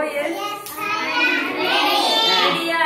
S ரெடியா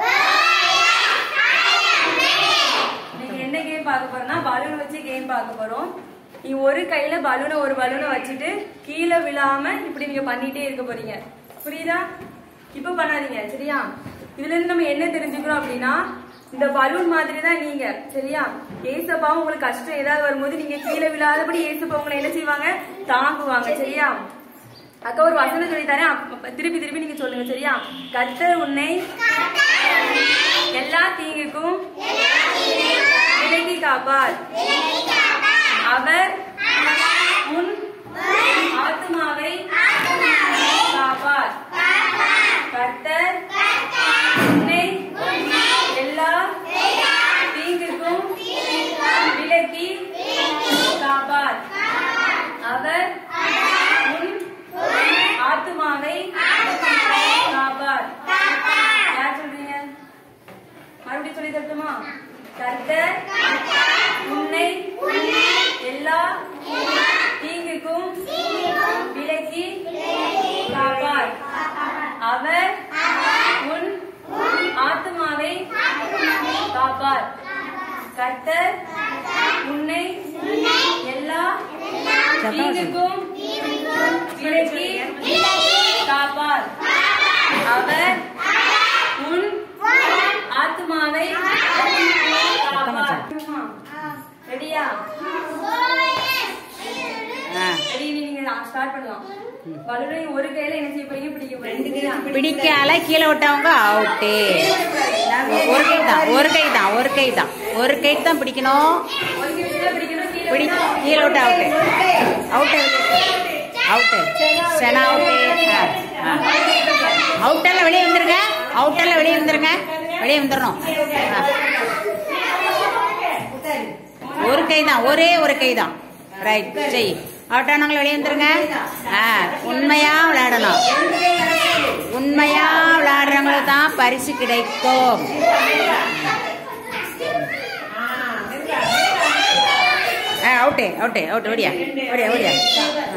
நீங்க என்ன கேம் பார்க்க போறோம்னா பலூன் வச்சு கேம் பார்க்க போறோம் நீங்க ஒரு கையில பலூனை ஒரு பலூனை வச்சுட்டு கீழே விழாம இப்படி நீங்க பண்ணிட்டே இருக்க போறீங்க புரியுதா இப்ப பண்ணாதீங்க சரியா இதுல இருந்து நம்ம என்ன தெரிஞ்சுக்கிறோம் அப்படின்னா இந்த பலூன் மாதிரி தான் நீங்க சரியா ஏசப்பாவும் உங்களுக்கு கஷ்டம் ஏதாவது வரும்போது நீங்க கீழே விழாதபடி ஏசப்பா உங்களை என்ன செய்வாங்க தாங்குவாங்க சரியா அக்கா ஒரு வசனம் சொல்லி தரேன் அப்ப திருப்பி திருப்பி நீங்க சொல்லுங்க சரியா கர்த்தர் உன்னை எல்லா தீங்குக்கும் விலக்கி காப்பார் அவர் உன் ஆத்மாவை காப்பார் கர்த்தர் உன்னை எல்லா தீங்குக்கும் விலக்கி காப்பார் அவர் உன் ஆத்மாவை காப்பார் யார் சொல்றீங்க மறுபடியும் சொல்லி தரட்டுமா கர்த்தர் உன்னை எல்லா தீங்குக்கும் விலக்கி காப்பார் அவர் உன் ஆத்மாவை காப்பார் கர்த்தர் உன்னை எல்லா தீங்குக்கும் விலக்கி காப்பார் அவர் உன் ஆத்மாவை காப்பார் ரெடியா ஆ ரெடி நீங்க ஸ்டார்ட் பண்ணலாம் பலூனை ஒரு கையில என்ன செய்ய போறீங்க பிடிக்க போறீங்க பிடிக்கால கீழே விட்டவங்க அவுட்டு ஒரு கை தான் ஒரு கை தான் ஒரு கை தான் ஒரு கை தான் பிடிக்கணும் ஒரு கையில பிடிக்கணும் கீழே பிடி விட்டா கீழே விட்டு அவுட்டு அவுட்டு அவுட்டு செனா அவுட்டு அவுட்டெல்லாம் வெளியே வந்துருங்க அவுட்டெல்லாம் வெளியே வந்துருங்க வெளியே வந்துடணும் ஆ. ஒரு கை தான் ஒரே ஒரு கை தான் ரைட் செய் அவுட்டானவங்களை வெளியே வந்துருங்க ஆ உண்மையா விளையாடணும் உண்மையா விளையாடுறவங்களுக்கு தான் பரிசு கிடைக்கும் ஆ அவுட்டே அவுட்டே அவுட் ஓடியா ஓடியா ஓடியா ஆ.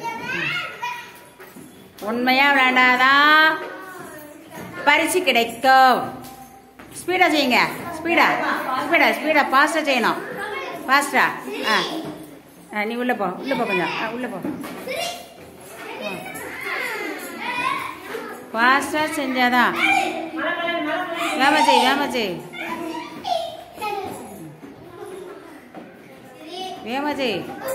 உண்மையா விளையாண்டாதான் பரிசு கிடைக்கும் ஸ்பீடா செய்யுங்க ஸ்பீடா ஸ்பீடா ஸ்பீடா ஃபாஸ்டா செய்யணும் ஃபாஸ்டா ஆ ஆ நீ உள்ள போ உள்ள போ கொஞ்சம் ஆ உள்ள போ ஃபாஸ்டா செஞ்சாதான் வேம செய் வேம செய் வேம செய்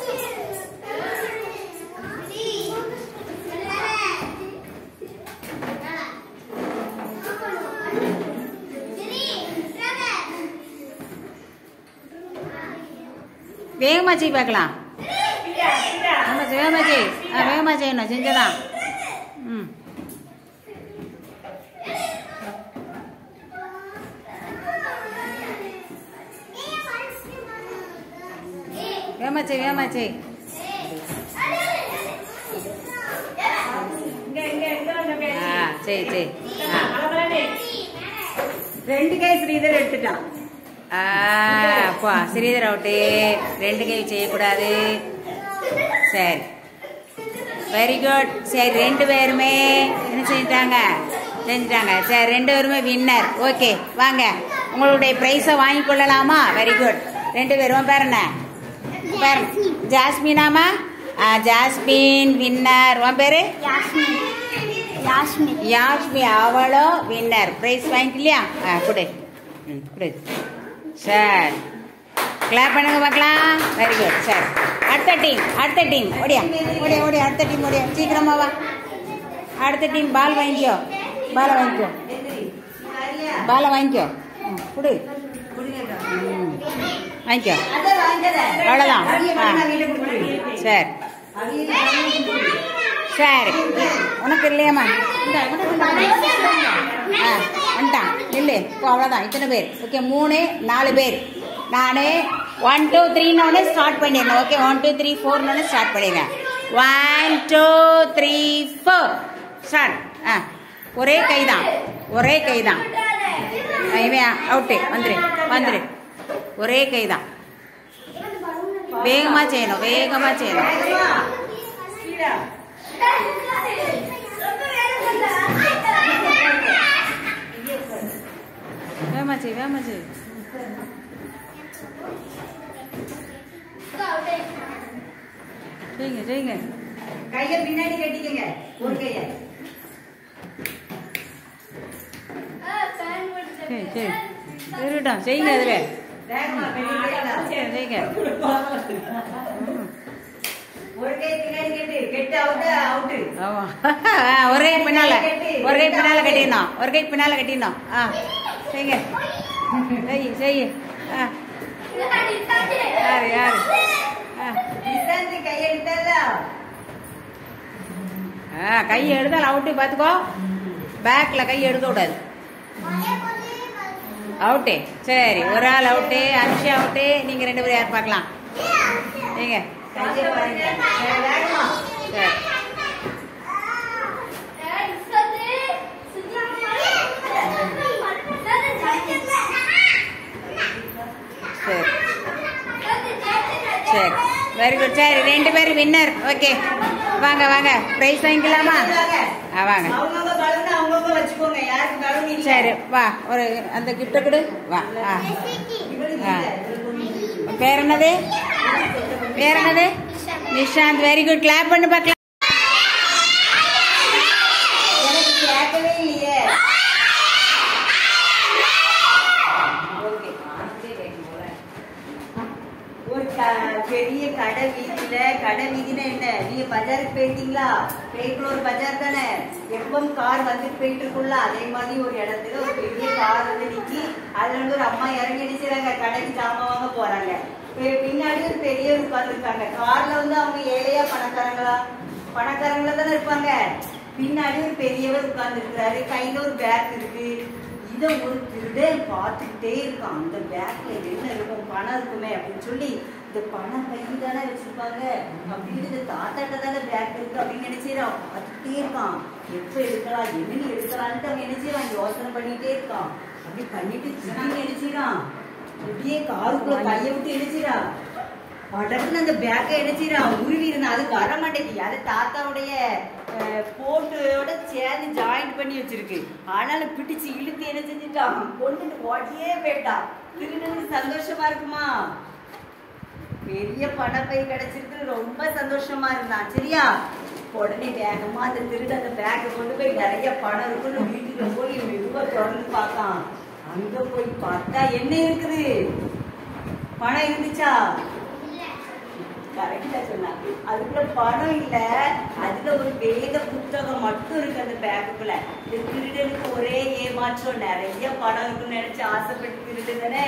வேகமா செய் பார்க்கலாம் வேகமா செய் வேகமா செய் ஆ வேகமா செய்யணும் செஞ்சதான் ம் வேகமா செய் வேகமா செய் ஆ சரி சரி ஆ ரெண்டு கை ஸ்ரீதர் எடுத்துட்டான் ஆ, அப்பா ஸ்ரீதர் அவுட்டு ரெண்டு கை செய்யக்கூடாது சரி வெரி குட் சரி ரெண்டு பேருமே என்ன செஞ்சிட்டாங்க செஞ்சிட்டாங்க சரி ரெண்டு பேருமே வின்னர் ஓகே வாங்க உங்களுடைய ப்ரைஸை வாங்கி கொள்ளலாமா வெரி குட் ரெண்டு பேரும் உன் பேர் என்ன பேர் ஜாஸ்மினாமா ஆ ஜாஸ்மின் வின்னர் உன் பேரு யாஸ்மி யாஷ்மி அவளும் வின்னர் ப்ரைஸ் வாங்கிக்கலையா ஆ கொடு ம் கொடு சார் கிளாப் பண்ணுங்க பார்க்கலாம் வெரி குட் சார் அடுத்த டீம் அடுத்த டீம் ஓடியா ஓடியா ஓடியா அடுத்த டீம் ஓடியா சீக்கிரமா வா அடுத்த டீம் பால் வாங்கிக்கோ பாலை வாங்கிக்கோ பாலை வாங்கிக்கோ ம், கொடு ம், வாங்கிக்கோ அவ்வளோதான் ஆ சரி சரி உனக்கு இல்லையாம்மா இந்த உனக்கு இல்லையா? ஆ வந்துட்டான் இல்லை இப்போ அவ்வளோதான் இத்தனை பேர் ஓகே மூணு நாலு பேர் நான் ஒன் டூ த்ரீன்னு ஸ்டார்ட் பண்ணிடணும் ஓகே ஒன் டூ த்ரீ ஃபோர்னு ஸ்டார்ட் பண்ணிடுங்க one two three four start ஆ ஒரே கை தான் ஒரே கை தான் இவன் அவுட்டு வந்துரு வந்துரு ஒரே கை தான் வேகமாக செய்யணும் வேகமாக செய்யணும் செய் வேமா செய் செய்யுங்க செய்யுங்க கைய பின்னாடி கட்டிக்கங்க ஒரு கைய சரி சரி இருக்கட்டும் செய்யுங்க அதில் வேகமா வெளியே சரி செய்யுங்க ம். ஒரு கை பின்னாடி கட்டு கெட்டு அவுட் அவுட் ஆமா ஒரு கை பின்னால ஒரு கை பின்னால கட்டிடணும் ஒரு கை பின்னால கட்டிடணும் ஆ செய்யுங்க செய் செய் ஆ யாரு யாரு ஆ நிசாந்த் கையெடுத்தல்ல ஆ கை எடுத்தால் அவுட்டு பார்த்துக்கோ பேக்கில் கை எடுக்க கூடாது அவுட்டு சரி ஒரு ஆள் அவுட்டு அனுஷா அவுட்டு நீங்கள் ரெண்டு பேரும் யார் பார்க்கலாம் நீங்க கைய பாருங்க சரி, வேகமா சரி சரி சரி வெரி குட் சரி ரெண்டு பேரும் வின்னர் ஓகே வாங்க வாங்க ப்ரைஸ் வாங்கிக்கலாமா ஆ வாங்க அவங்கவுங்க பலூன் அவங்கவுங்க வச்சுக்கோங்க யாருக்கு பலூன் இல்ல சரி வா ஒரு அந்த கிஃப்ட்டை கொடு வா ஆ இவனுக்கு ஆ. இல்ல, இவனுக்கு ஒண்ணும் இல்ல. உன் பேர் என்னது பேர் என்னது நிஷாந்த் வெரி குட் கிளாப் பண்ணு பார்க்கலாம் எனக்கு கேட்கவே இல்லையே ஓகே ஒரு க- பெரிய கடை வீதியில கடை வீதினா என்ன நீங்க பஜாருக்கு போயிட்டீங்களா போயிட்டு ஒரு பஜார் தானே எப்பவும் கார் வந்துட்டு போயிட்டு இருக்கும்ல அதே மாதிரி ஒரு இடத்துல ஒரு பெரிய கார் வந்து நிக்கி அதுல இருந்து ஒரு அம்மா இறங்கி அடிச்சுறாங்க கடைக்கு ஜாமான் வாங்க போறாங்க பி- பின்னாடி ஒரு பெரியவர் உட்காந்துருக்காங்க கார்ல வந்து அவங்க ஏழையா பணக்காரங்களா பணக்காரங்களா தானே இருப்பாங்க பின்னாடி ஒரு பெரியவர் உட்கார்ந்து இருக்கிறாரு கையில ஒரு பேக் இருக்கு இத ஒரு திருடன் பார்த்துக்கிட்டே இருக்கான் அந்த பேக்ல என்ன இருக்கும் பணம் இருக்குமே அப்படின்னு சொல்லி இந்த பணம் கையில் தானே வச்சிருப்பாங்க அப்படின்னு இந்த தாத்தாட்ட தானே பேக் இருக்கு அப்படின்னு நினைச்சிடான் பார்த்துட்டே இருக்கான் எப்ப எடுக்கலாம் என்னன்னு எடுக்கலான்ட்டு அவன் நினைச்சிடான் யோசனை பண்ணிட்டே இருக்கான் அப்படி பண்ணிட்டு திரும்பி நினைச்சிடான் அப்படியே காருக்குள்ள கையை விட்டு நினைச்சிடான் படக்குன்னு அந்த பேக்கை இணைச்சிடான் உருவி இருந்தான் அது வர மாட்டேங்குது அது தாத்தாவுடைய போட்டோட சேர்ந்து ஜாயிண்ட் பண்ணி வச்சிருக்கு ஆனாலும் பிடிச்சு இழுத்து என்ன செஞ்சுட்டான் கொண்டுட்டு ஓட்டியே போயிட்டான் திருடனுக்கு சந்தோஷமா இருக்குமா பெரிய பணப்பை கிடைச்சிருக்கு ரொம்ப சந்தோஷமா இருந்தான் சரியா உடனே வேகமா அந்த திருட அந்த பேக்கை கொண்டு போய் நிறைய பணம் இருக்குன்னு வீட்டுக்கு போய் மெதுவா திறந்து பார்த்தான் அங்க போய் பார்த்தா என்ன இருக்குது பணம் இருந்துச்சா கரெக்டா சொன்னாங்க அதுக்குள்ள பணம் இல்ல அதுல ஒரு வேத புத்தகம் மட்டும் இருக்கு அந்த பேக்குக்குள்ள இந்த திருடனுக்கு ஒரே ஏமாற்றம் நிறைய பணம் இருக்குன்னு நினைச்சு ஆசைப்பட்டு திருடுதானே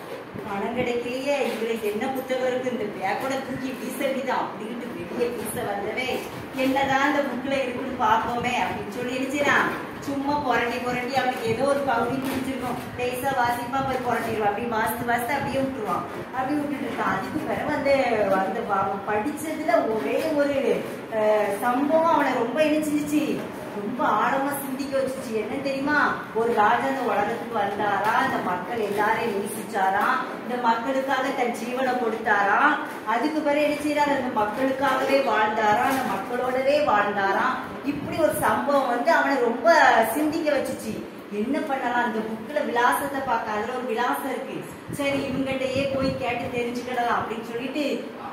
பணம் கிடைக்கலையே இதுல என்ன புத்தகம் இருக்கு இந்த பேக்கோட தூக்கி வீச வேண்டியதான் அப்படின்ட்டு வெளியே வீச வந்தவே என்னதான் இந்த புக்ல இருக்குன்னு பார்ப்போமே அப்படின்னு சொல்லி நினைச்சிடான் சும்மா புரண்டி புரண்டி அவனுக்கு ஏதோ ஒரு பகுதி பிடிச்சிருக்கும் லேசா வாசிப்பா போய் புரண்டிடுவான் அப்படி வாசித்து வாசித்து அப்படியே விட்டுருவான் அப்படி விட்டுட்டு இருக்கான் அதுக்கு பிறகு வந்து அந்த அவன் படிச்சதுல ஒரே ஒரு அஹ், சம்பவம் அவனை ரொம்ப இணைச்சிருச்சு ரொம்ப ஆழமா சிந்திக்க வச்சுச்சு என்ன தெரியுமா ஒரு ராஜா இந்த உலகத்துக்கு வந்தாரா அந்த மக்கள் எல்லாரையும் நேசிச்சாராம் இந்த மக்களுக்காக தன் ஜீவனை கொடுத்தாராம் அதுக்கு பிறகு என்ன செய்யறாரு அந்த மக்களுக்காகவே வாழ்ந்தாராம் அந்த மக்களோடவே வாழ்ந்தாராம் இப்படி ஒரு சம்பவம் வந்து அவனை ரொம்ப சிந்திக்க வச்சுச்சு என்ன பண்ணலாம் அந்த புக்ல விலாசத்தை பார்க்க அதுல ஒரு விலாசம் இருக்கு சரி இவங்கிட்டயே போய் கேட்டு தெரிஞ்சுக்கிடலாம் அப்படின்னு சொல்லிட்டு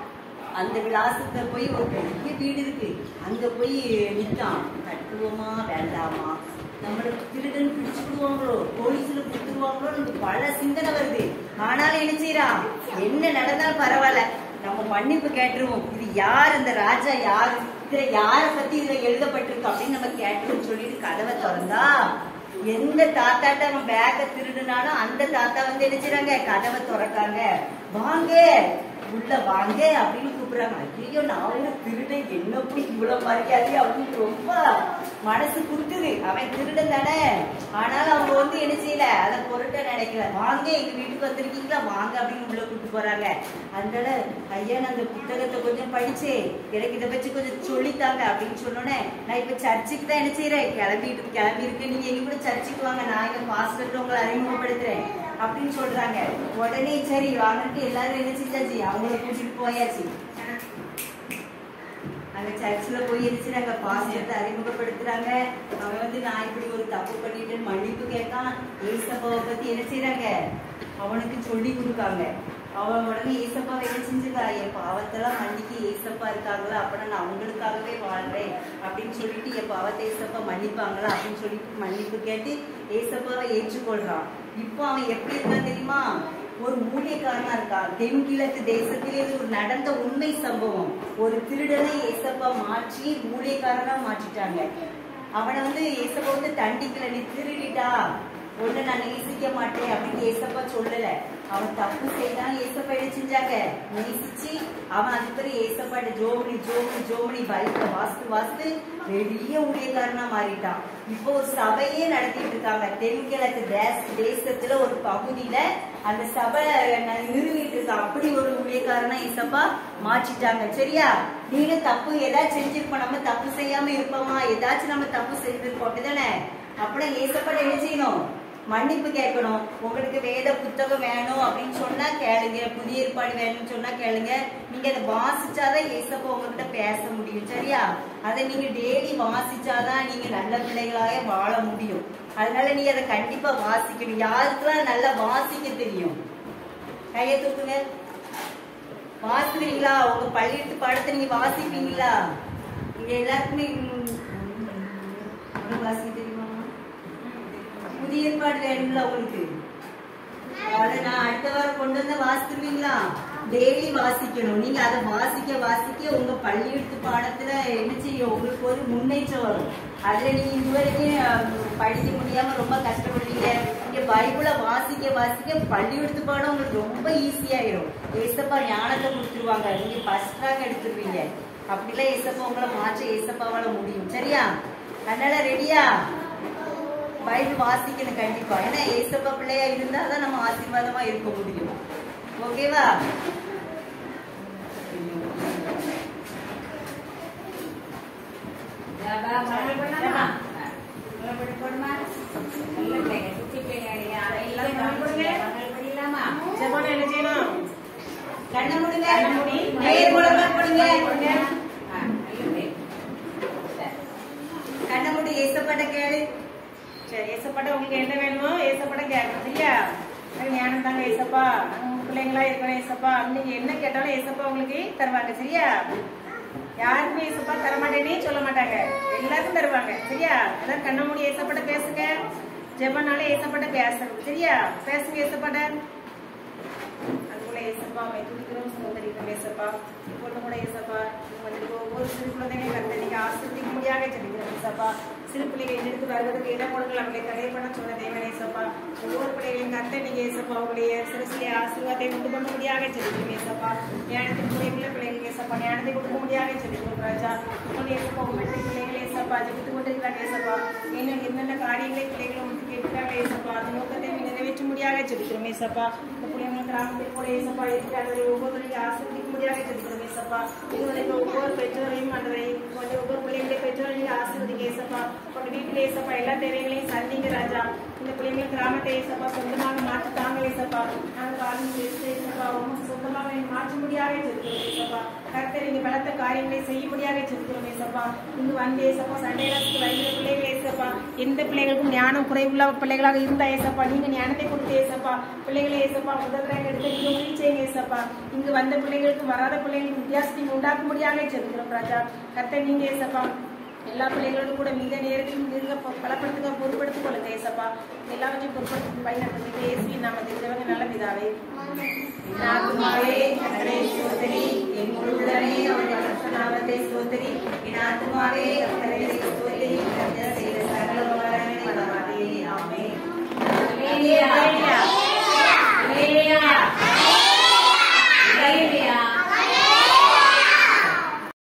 அந்த விலாசத்தை போய் ஒரு பெரிய வீடு இருக்கு அங்க போய் நிற்கான் கட்டுவோமா வேண்டாமா நம்மளுக்கு திருடன் பிடிச்சுடுவாங்களோ போலீஸ்ல கொடுத்துருவாங்களோ நமக்கு பல சிந்தனை வருது ஆனாலும் என்ன செய்யறான் என்ன நடந்தாலும் பரவாயில்ல நம்ம மன்னிப்பு கேட்டுருவோம் இது யார் இந்த ராஜா யார் இதுல யார பத்தி இதுல எழுதப்பட்டிருக்கு அப்படின்னு நம்ம கேட்டுருவோம் சொல்லிட்டு கதவை திறந்தா எந்த தாத்தாட்ட அவன் பேக்க திருடுனாலும் அந்த தாத்தா வந்து என்ன செய்றாங்க கதவை திறக்காங்க வாங்க உள்ள வாங்க அப்படின்னு கூப்பிடுறாங்க ஐயோ நான் ஒரு திருடன் என்ன போய் இவ்வளவு மரியாதை அப்படின்னு ரொம்ப மனசு குத்துது அவன் திருடன் தானே ஆனாலும் அவங்க வந்து என்ன செய்யல அதை பொருட்ட நினைக்கல வாங்க எங்க வீட்டுக்கு வந்திருக்கீங்களா வாங்க அப்படின்னு உள்ள கூப்பிட்டு போறாங்க அதனால ஐயா நான் அந்த புத்தகத்தை கொஞ்சம் படிச்சேன் எனக்கு இதை பத்தி கொஞ்சம் சொல்லித்தாங்க அப்படின்னு சொன்னோன்னே நான் இப்ப சர்ச்சுக்கு தான் என்ன செய்யறேன் கிளம்பிட்டு கிளம்பி இருக்கு நீங்க எங்க கூட சர்ச்சுக்கு வாங்க நான் எங்க பாஸ்டர் உங்களை அறிமுகப்படுத்துறேன் அப்படின்னு சொல்றாங்க உடனே சரி வாங்கிட்டு எல்லாரும் என்ன செஞ்சாச்சு அவங்கள கூட்டிட்டு போயாச்சு அங்க சர்ச்சில் போய் இருந்துச்சு பாஸ்டர்ட்ட அறிமுகப்படுத்துறாங்க அவன் வந்து நான் இப்படி ஒரு தப்பு பண்ணிட்டேன்னு மன்னிப்பு கேட்கான் ஏசப்பாவை பத்தி என்ன செய்றாங்க அவனுக்கு சொல்லி கொடுக்காங்க அவன் உடனே ஏசப்பா என்ன செஞ்சுக்கா என் பாவத்தெல்லாம் மன்னிக்கு ஏசப்பா இருக்காங்களா அப்படின்னா நான் அவங்களுக்காகவே வாழ்றேன் அப்படின்னு சொல்லிட்டு என் பாவத்தை ஏசப்பா மன்னிப்பாங்களா அப்படின்னு சொல்லிட்டு மன்னிப்பு கேட்டு ஏசப்பாவை ஏற்றுக்கொள்றான் இப்போ அவன் எப்படி இருக்கான் தெரியுமா ஒரு மூலியக்காரனா இருக்கான் தென்கிழக்கு தேசத்திலே இது ஒரு நடந்த உண்மை சம்பவம் ஒரு திருடனை ஏசப்பா மாற்றி மூலியக்காரனா மாற்றிட்டாங்க அவனை வந்து ஏசப்பா வந்து தண்டிக்கல நீ திருடிட்டா ஒண்ணு நான் நேசிக்க மாட்டேன் அப்படின்னு ஏசப்பா சொல்லல அவன் தப்பு செய்தான் ஏசப்பா என்ன செஞ்சாங்க நேசிச்சு அவன் அதுக்கு பிறகு ஏசப்பாட்ட ஜோமணி ஜோமணி ஜோமணி பைக்க வாஸ்து வாஸ்து பெரிய ஊழியக்காரனா மாறிட்டான் இப்போ ஒரு சபையே நடத்திட்டு இருக்காங்க தென்கிழக்கு தேச தேசத்துல ஒரு பகுதியில அந்த சபை ந- நிறுவிட்டு இருக்கான் அப்படி ஒரு ஊழியக்காரனா ஏசப்பா மாற்றிட்டாங்க சரியா நீங்க தப்பு ஏதாச்சும் செஞ்சிருப்போம் நம்ம தப்பு செய்யாம இருப்போமா ஏதாச்சும் நம்ம தப்பு செய்திருப்போம் அப்படிதானே அப்படின்னா ஏசப்பா என்ன செய்யணும் மன்னிப்பு கேட்கணும் உங்களுக்கு வேத புத்தகம் வேணும் அப்படின்னு சொன்னா கேளுங்க புதிய ஏற்பாடு வேணும்னு சொன்னா கேளுங்க நீங்க அதை வாசிச்சாதான் ஏசப்பா உங்ககிட்ட பேச முடியும் சரியா அதை நீங்க டெய்லி வாசிச்சாதான் நீங்க நல்ல பிள்ளைகளாக வாழ முடியும் அதனால நீங்க அதை கண்டிப்பா வாசிக்கணும் யாருக்கெல்லாம் நல்லா வாசிக்க தெரியும் கையை தூக்குங்க வாசிக்கிறீங்களா உங்க பள்ளியெடுத்து பாடத்தை நீங்க வாசிப்பீங்களா இங்க எல்லாருக்குமே ம், உங்களுக்கு வாசிக்க தெரியுமா புதிய ஏற்பாடு வேணும்ல உங்களுக்கு அதை நான் அடுத்த வாரம் கொண்டு வந்து வாசித்துருவீங்களா டெய்லி வாசிக்கணும் நீங்க அதை வாசிக்க வாசிக்க உங்க பள்ளியெடுத்து பாடத்துல என்ன செய்யும் உங்களுக்கு ஒரு முன்னேற்றம் வரும் அதுல நீங்க இதுவரைக்கும் அஹ், படிக்க முடியாம ரொம்ப கஷ்டப்படுறீங்க நீங்க பைபிளை வாசிக்க வாசிக்க பள்ளியெடுத்து பாடம் உங்களுக்கு ரொம்ப ஈஸியாயிரும் ஏசப்பா ஞானத்தை கொடுத்துருவாங்க நீங்க ஃபர்ஸ்ட் ரேங்க் எடுத்துருவீங்க அப்படிலாம் ஏசப்பா உங்களை மாற்ற ஏசப்பாவால முடியும் சரியா அதனால ரெடியா பைபிள் வாசிக்கணும் கண்டிப்பா ஏன்னா ஏசப்பா பிள்ளையா இருந்தா தான் நம்ம ஆசீர்வாதமா இருக்க முடியும் ஓகேவா ஜெபம் என்ன செய்யணும் கண்ண முடிங்க கண்ணை மூடி. நேர் முழங்கால் போடுங்க ஆ, நல்லது. சரி. கண்ண மூடி ஏசப்பாட்ட கேளு சரி ஏசப்பாட்ட உங்களுக்கு என்ன வேணுமோ ஏசப்பாட்ட கேட்கணும் சரியா எனக்கு ஞானம் தாங்க ஏசப்பா உங்க பிள்ளைங்களா இருக்கணும் ஏசப்பா நீங்க என்ன கேட்டாலும் ஏசப்பா உங்களுக்கு தருவாங்க சரியா யாருக்குமே ஏசப்பா தர மாட்டேனே சொல்ல மாட்டாங்க எல்லாருக்கும் தருவாங்க சரியா அதான் கண்ண மூடி ஏசப்பாட்ட பேசுங்க ஜெபனாலே ஏசப்பாட்ட பேசணும் சரியா பேசுங்க ஏசப்பாட்ட அதுக்குள்ள ஏசப்பா அவனை துடிக்கிறோம் சகோதரிக்கும் ஏசப்பா இப்பொழுது கூட ஏசப்பா நீங்க வந்துட்டு ஒவ்வொரு சிறு குழந்தைகளை கருத்தை நீங்க ஆசிரியக்க முடியாத சொல்லிக்கிறோம் ஏசப்பா சிறு பிள்ளைகள் எங்களுக்கு வருவதற்கு இடம் கொடுக்கல அவங்களை தடை பண்ண சொன்ன தேவன் ஏசப்பா ஒவ்வொரு பிள்ளைகளையும் கருத்தை நீங்க ஏசப்பா உங்களுடைய சிறு சிறிய ஆசீர்வாதத்தை உண்டு பண்ண முடியாத சொல்லிக்கிறோம் ஏசப்பா ஞானத்தின் பிள்ளைகள பிள்ளைகளுக்கு ஏசப்பா ஞானத்தை கொடுக்க முடியாத சொல்லிக்கிறோம் ராஜா இப்பொழுது ஏசப்பா உங்களுடைய பிள்ளைகள் ஏசப்பா ஜெபித்து கொண்டிருக்கிறாங்க ஏசப்பா இன்னும் என்னென்ன காரியங்களை பிள்ளைகளை உங்களுக்கு கேட்கிறாங்க ஏசப்பா அந்த நோக்கத்தை நீங்க நிறைவேற்ற முடியாத சொல்லிக்கிறோம் ஏசப்பா இந்த பிள்ளைங்க கிராமத்தில் கூட ஏசப்பா இருக்கிறார்கள் ஒவ்வொருவரையும் ஆசிரியக்க முடியாத சொல்லிக்கிறோம் ஏசப்பா இதுவரைக்கும் ஒவ்வொரு பெற்றோரையும் ஆண்டவரை கொஞ்சம் ஒவ்வொரு பிள்ளைங்களுடைய பெற்றோரை நீங்க ஆசீர்வதிங்க ஏசப்பா உங்க வீட்டில் ஏசப்பா எல்லா தேவைகளையும் சந்திங்க ராஜா இந்த பிள்ளைங்க கிராமத்தை ஏசப்பா சொந்தமாக மாற்றி தாங்க ஏசப்பா நாங்கள் காலம் ஏசப்பா உமக்கு சொந்தமாக மாற்ற முடியாத சொல்லிக்கிறோம் ஏசப்பா கர்த்தர் இங்க பலத்த காரியங்களை செய்ய முடியாத சொல்லிக்கிறோம் ஏசப்பா இங்கு வந்து ஏசப்பா சண்டே ராசுக்கு வருகிற பிள்ளைகள் ஏசப்பா எந்த பிள்ளைகளுக்கும் ஞானம் குறைவுள்ள பிள்ளைகளாக இருந்தா ஏசப்பா நீங்க ஞானத்தை கொடுத்து ஏசப்பா பிள்ளைகளை ஏசப்பா முதல் ரேங்க் எடுத்து நீங்க உதவி செய்யுங்க ஏசப்பா இங்கு வந்த பிள்ளைகளுக்கு வராத பிள்ளைகளுக்கு வித்தியாசத்தை உண்டாக்க முடியாத சொல்லிக்கிறோம் ராஜா கர்த்தர் நீங்க ஏசப்பா எல்லா பிள்ளைகளோடும் கூட மிக நேரத்தில் மிக ப- பலப்படுத்துக பொறுப்படுத்திக் கொள்ளுங்க ஏசப்பா எல்லாவற்றையும் பொறுப்படுத்தி பயன்படுத்தி இயேசுவி நாமத்தில் தேவங்க நல்ல பிதாவே என் ஆத்துமாவே கர்த்தரை ஸ்தோத்திரி என் முழுதலே அவருடைய பரிசுத்த நாமத்தை ஸ்தோத்திரி என் ஆத்துமாவே